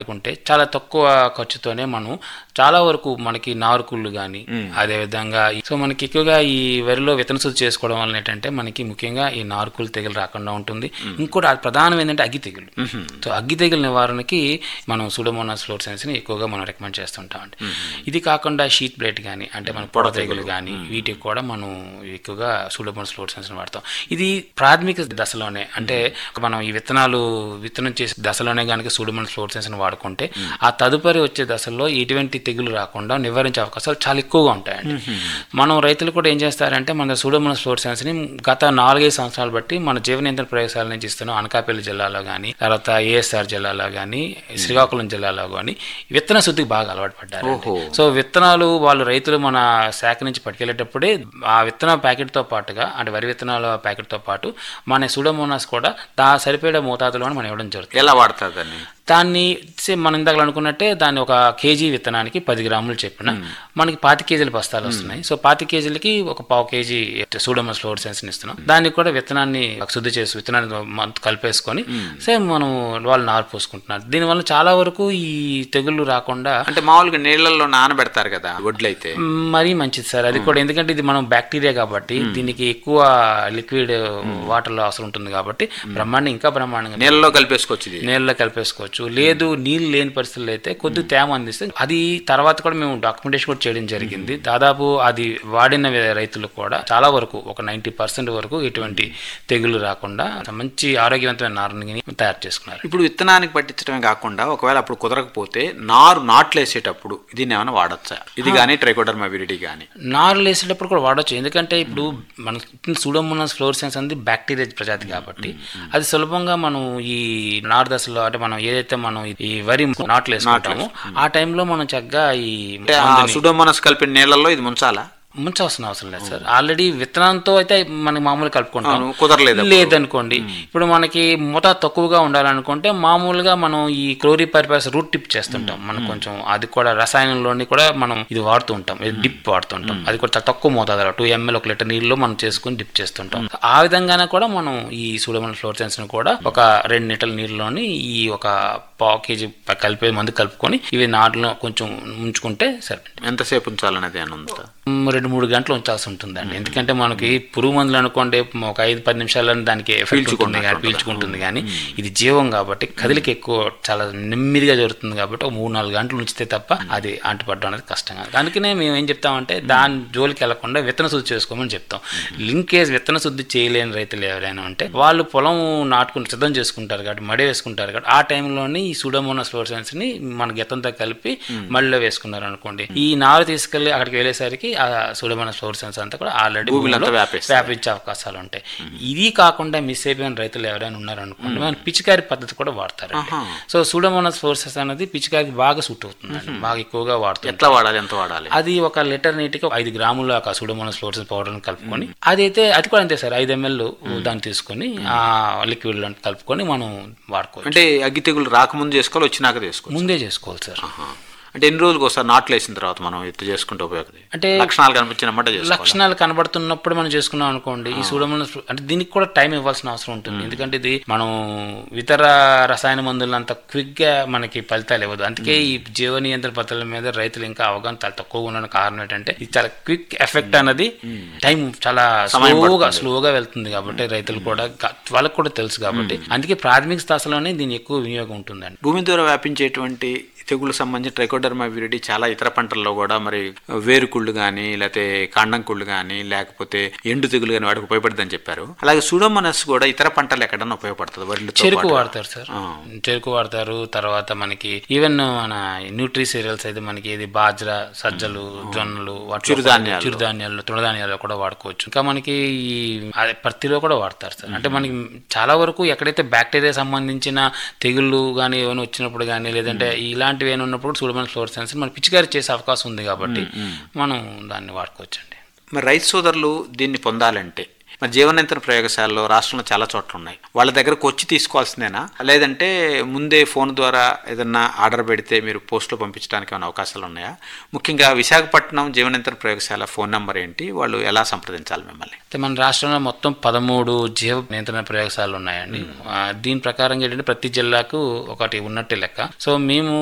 అనుకుంటే చాలా తక్కువ ఖర్చుతోనే మనం చాలా వరకు మనకి నారుకుళ్ళు కానీ అదే విధంగా ఈ- సో మనకి ఎక్కువగా ఈ వరిలో విత్తన శుద్ధి చేసుకోవడం వల్ల ఏంటంటే మనకి ముఖ్యంగా ఈ నారుకులు తెగులు రాకుండా ఉంటుంది ఇంకోటి అది ప్రధానం ఏంటంటే అగ్గి తెగులు సో అగ్గి తెగులు నివారణకి మనం సూడోమోనాస్ ఫ్లోర్ ని ఎక్కువగా మనం రికమెండ్ చేస్తుంటాం అండి ఇది కాకుండా షీట్ బ్లేడ్ కానీ అంటే మన పొడ తెగులు కానీ వీటికి కూడా మనం ఎక్కువగా సూడోమోనాస్ ఫ్లోర్ ని వాడతాం ఇది ప్రాథమిక దశలోనే అంటే మనం ఈ విత్తనాలు విత్తనం చేసే దశలోనే కనుక సూడోమోనాస్ ఫ్లోర్ ని వాడుకుంటే ఆ తదుపరి వచ్చే దశల్లో ఎటువంటి తెగులు రాకుండా నివారించే అవకాశాలు చాలా ఎక్కువగా ఉంటాయండి మనం రైతులు కూడా ఏం చేస్తారంటే మన సూడోమోనాస్ ఫ్లోర్ ని గత నాలుగైదు సంవత్సరాలు బట్టి మన జీవనియంత్రణ ప్రయోగశాల నుంచి ఇస్తున్నాం అనకాపల్లి జిల్లాలో కానీ తర్వాత ఏఎస్ఆర్ జిల్లాలో కానీ శ్రీకాకుళం జిల్లాలో కానీ విత్తన శుద్ధికి బాగా అలవాటు పడ్డారు ఓహో. సో విత్తనాలు వాళ్ళు రైతులు మన శాఖ నుంచి పట్టుకెళ్ళేటప్పుడే ఆ విత్తన ప్యాకెట్తో పాటుగా అంటే వరి విత్తనాల ప్యాకెట్తో పాటు మన సూడోమోనాస్ కూడా దా సరిపడే మోతాదులో మనం ఇవ్వడం జరుగుతుంది ఎలా వాడతారు దాన్ని దాన్ని సేమ్ మనం ఇందాక అనుకున్నట్టే దాన్ని ఒక కేజీ విత్తనానికి పది గ్రాములు చెప్పిన మనకి పాతి కేజీల బస్తాలు వస్తున్నాయి సో పాతి కేజీలకి ఒక పావు కేజీ సూడోమస్ ఫ్లోర్ సెన్స్ ఇస్తున్నాం దానికి కూడా విత్తనాన్ని శుద్ధి చేసి విత్తనాన్ని మ- కలిపేసుకొని సేమ్ మనం వాళ్ళు నారు పోసుకుంటున్నారు దీనివల్ల చాలా వరకు ఈ తెగుళ్ళు రాకుండా అంటే మామూలుగా నీళ్ళల్లో నానబెడతారు కదా వడ్లయితే మరీ మంచిది సార్ అది కూడా ఎందుకంటే ఇది మనం బ్యాక్టీరియా కాబట్టి దీనికి ఎక్కువ లిక్విడ్ వాటర్ లో అవసరం ఉంటుంది కాబట్టి బ్రహ్మాండం ఇంకా బ్రహ్మాండంగా నీళ్ళలో కలిపేసుకోవచ్చు ఇది నీళ్ళలో కలిపేసుకోవచ్చు లేదు నీళ్ళు లేని పరిస్థితుల్లో అయితే కొద్ది తేమ అందిస్తే అది తర్వాత కూడా మేము డాక్యుమెంటేషన్ కూడా చేయడం జరిగింది దాదాపు అది వాడిన రైతులు కూడా చాలా వరకు ఒక నైంటీ పర్సెంట్ వరకు ఎటువంటి తెగులు రాకుండా మంచి ఆరోగ్యవంతమైన నారుని తయారు చేసుకున్నారు ఇప్పుడు విత్తనానికి పట్టించడమే కాకుండా ఒకవేళ అప్పుడు కుదరకపోతే నారు నాట్లు వేసేటప్పుడు దీన్ని ఏమైనా వాడచ్చా ఇది కానీ ట్రైకోడర్మా విరిడి కానీ నారులు వేసేటప్పుడు కూడా వాడచ్చు ఎందుకంటే ఇప్పుడు మన సూడోమోనాస్ ఫ్లోర్సెన్స్ అనేది బ్యాక్టీరియా ప్రజాతి కాబట్టి అది సులభంగా మనం ఈ నారు దశలో అంటే మనం ఏదైతే మనం ఈ వరి నాట్లు వేసుకుంటామో ఆ టైంలో మనం చక్కగా ఈ అంటే ఆ సుడోమోనస్ కలిపిన నీళ్ళల్లో ఇది ముంచాలా ముంచాల్సిన అవసరం లేదు సార్ ఆల్రెడీ విత్తనంతో అయితే మనకి మామూలు కలుపుకుంటాం అవును, కుదరలేదు లేదనుకోండి ఇప్పుడు మనకి మూత తక్కువగా ఉండాలనుకుంటే మామూలుగా మనం ఈ క్లోరీ పర్పస్ రూట్ టిప్ చేస్తుంటాం మనం కొంచెం అది కూడా రసాయనంలోని కూడా మనం ఇది వాడుతూ ఉంటాం ఇది డిప్ వాడుతుంటాం అది కూడా చాలా తక్కువ మోతాదులో టూ ఎంఎల్ ఒక లీటర్ నీళ్ళలో మనం చేసుకుని డిప్ చేస్తుంటాం ఆ విధంగానే కూడా మనం ఈ సూడమల్ ఫ్లోర్సెన్స్ ని కూడా ఒక రెండు లీటర్ల నీళ్ళలోని ఈ ఒక పావు కేజీ ప- కలిపే మందు కలుపుకొని ఇవి నాటులో కొంచెం ఉంచుకుంటే సరే ఎంతసేపు ఉంచాలనేది అని ఉందా మ్, రెండు మూడు గంటలు ఉంచాల్సి ఉంటుందండి ఎందుకంటే మనకి పురుగు మందులు అనుకోండి ఒక ఐదు పది నిమిషాలను దానికి ఎఫెక్ట్ ఉంటుంది కానీ పీల్చుకుంటుంది కానీ ఇది జీవం కాబట్టి కదిలికి ఎక్కువ చాలా నెమ్మదిగా జరుగుతుంది కాబట్టి ఒక మూడు నాలుగు గంటలు ఉంచితే తప్ప అది అంటుపడడం అనేది కష్టంగా అందుకనే మేము ఏం చెప్తామంటే దాని జోలికి వెళ్లకుండా విత్తన శుద్ధి చేసుకోమని చెప్తాం లింకేజ్ విత్తన శుద్ధి చేయలేని రైతులు ఎవరైనా ఉంటే వాళ్ళు పొలం నాటుకుని సిద్ధం చేసుకుంటారు కాబట్టి మడి వేసుకుంటారు కాబట్టి ఆ టైంలోని ఈ సూడోమోనాస్ ఫ్లోర్సెన్స్ ని మన గెత్తంతో కలిపి మళ్ళీ వేసుకున్నారు అనుకోండి ఈ నారు తీసుకెళ్లి అక్కడికి వెళ్ళేసరికి ఆ సూడోమోనాస్ ఫ్లోర్సెన్స్ అంతా కూడా ఆల్రెడీ భూమిలో అంతా వ్యాపిస్తుంది. వ్యాపించే అవకాశాలు ఉంటాయి ఇది కాకుండా మిస్ అయిపోయిన రైతులు ఎవరైనా ఉన్నారనుకోండి మన పిచికారి పద్ధతి కూడా వాడతారు సో సూడోమోనాస్ ఫ్లోర్సెస్ అనేది పిచికారికి బాగా సూట్ అవుతుంది బాగా ఎక్కువగా వాడుతుంది ఎట్లా వాడాలి ఎంత వాడాలి అది ఒక లీటర్ నీటికి ఒక ఐదు గ్రాముల ఒక సూడోమోనాస్ ఫ్లోర్స్ పౌడర్ కలుపుకొని అదైతే అది కూడా అంతే సార్ ఐదు ఎంఎల్ దాన్ని తీసుకొని ఆ లిక్విడ్ లో కలుపుకొని మనం వాడుకోవచ్చు అంటే అగ్గి తెగులు రాకముందు చేసుకోవాలి వచ్చినాక చేసుకోవాలి ముందే చేసుకోవాలి సార్ అంటే ఎన్ని రోజులకు ఒకసారి నాట్లు వేసిన తర్వాత మనం ఎత్తు చేసుకుంటే ఉపయోగం అంటే లక్షణాలు కనిపించినమాట చేసుకోవాలి లక్షణాలు కనబడుతున్నప్పుడు మనం చేసుకున్నాం అనుకోండి ఈ సూడోమోనాస్ అంటే దీనికి కూడా టైం ఇవ్వాల్సిన అవసరం ఉంటుంది ఎందుకంటే ఇది మనం ఇతర రసాయన మందులు అంత క్విక్ గా మనకి ఫలితాలు ఇవ్వదు అందుకే ఈ జీవ నియంత్రణ పద్ధతుల మీద రైతులు ఇంకా అవగాహన చాలా తక్కువగా ఉండడానికి కారణం ఏంటంటే ఇది చాలా క్విక్ ఎఫెక్ట్ అన్నది టైం చాలా స్లోగా స్లోగా వెళ్తుంది కాబట్టి రైతులు కూడా గా- వాళ్ళకి కూడా తెలుసు కాబట్టి అందుకే ప్రాథమిక దశలోనే దీని ఎక్కువ వినియోగం ఉంటుందండి భూమి ద్వారా వ్యాపించేటువంటి తెగులు సంబంధించి ట్రైకోడర్మా విరిడి చాలా ఇతర పంటల్లో కూడా మరి వేరుకుళ్ళు కానీ లేకపోతే కాండం కుళ్ళు కానీ లేకపోతే ఎండు తెగులు కానీ వాటికి ఉపయోగపడుతుందని చెప్పారు అలాగే సూడోమోనస్ కూడా ఇతర పంటలు ఎక్కడన్నా ఉపయోగపడుతుంది వరిలో చెరుకు వాడతారు సార్ చెరుకు వాడతారు తర్వాత మనకి ఈవెన్ మన న్యూట్రీ సీరియల్స్ అయితే మనకి ఇది బాజ్రా సజ్జలు జొన్నలు వాటిలో చిరుధాన్యాలు. చిరుధాన్యాలు తృణధాన్యాలు కూడా వాడుకోవచ్చు ఇంకా మనకి ఈ అదే పత్తిలో కూడా వాడతారు సార్ అంటే మనకి చాలా వరకు ఎక్కడైతే బ్యాక్టీరియా సంబంధించిన తెగుళ్ళు కానీ ఏమైనా వచ్చినప్పుడు కానీ లేదంటే ఇలాంటివి ఏమైనా ఉన్నప్పుడు సూడమన్ ఫ్లోర్ సెన్స్ మనం పిచికారి చేసే అవకాశం ఉంది కాబట్టి మనం దాన్ని వాడుకోవచ్చండి మరి రైతు సోదరులు దీన్ని పొందాలంటే మరి జీవనియంత్రణ ప్రయోగశాలలో రాష్ట్రంలో చాలా చోట్ల ఉన్నాయి వాళ్ళ దగ్గరకు వచ్చి తీసుకోవాల్సిందేనా లేదంటే ముందే ఫోన్ ద్వారా ఏదన్నా ఆర్డర్ పెడితే మీరు పోస్ట్లో పంపించడానికి ఏమైనా అవకాశాలు ఉన్నాయా ముఖ్యంగా విశాఖపట్నం జీవనియంత్రణ ప్రయోగశాల ఫోన్ నెంబర్ ఏంటి వాళ్ళు ఎలా సంప్రదించాలి మిమ్మల్ని అయితే మన రాష్ట్రంలో మొత్తం పదమూడు జీవ నియంత్రణ ప్రయోగశాలలు ఉన్నాయండి ఆ, దీని ప్రకారం ఏంటంటే ప్రతి జిల్లాకు ఒకటి ఉన్నట్టే లెక్క సో మేము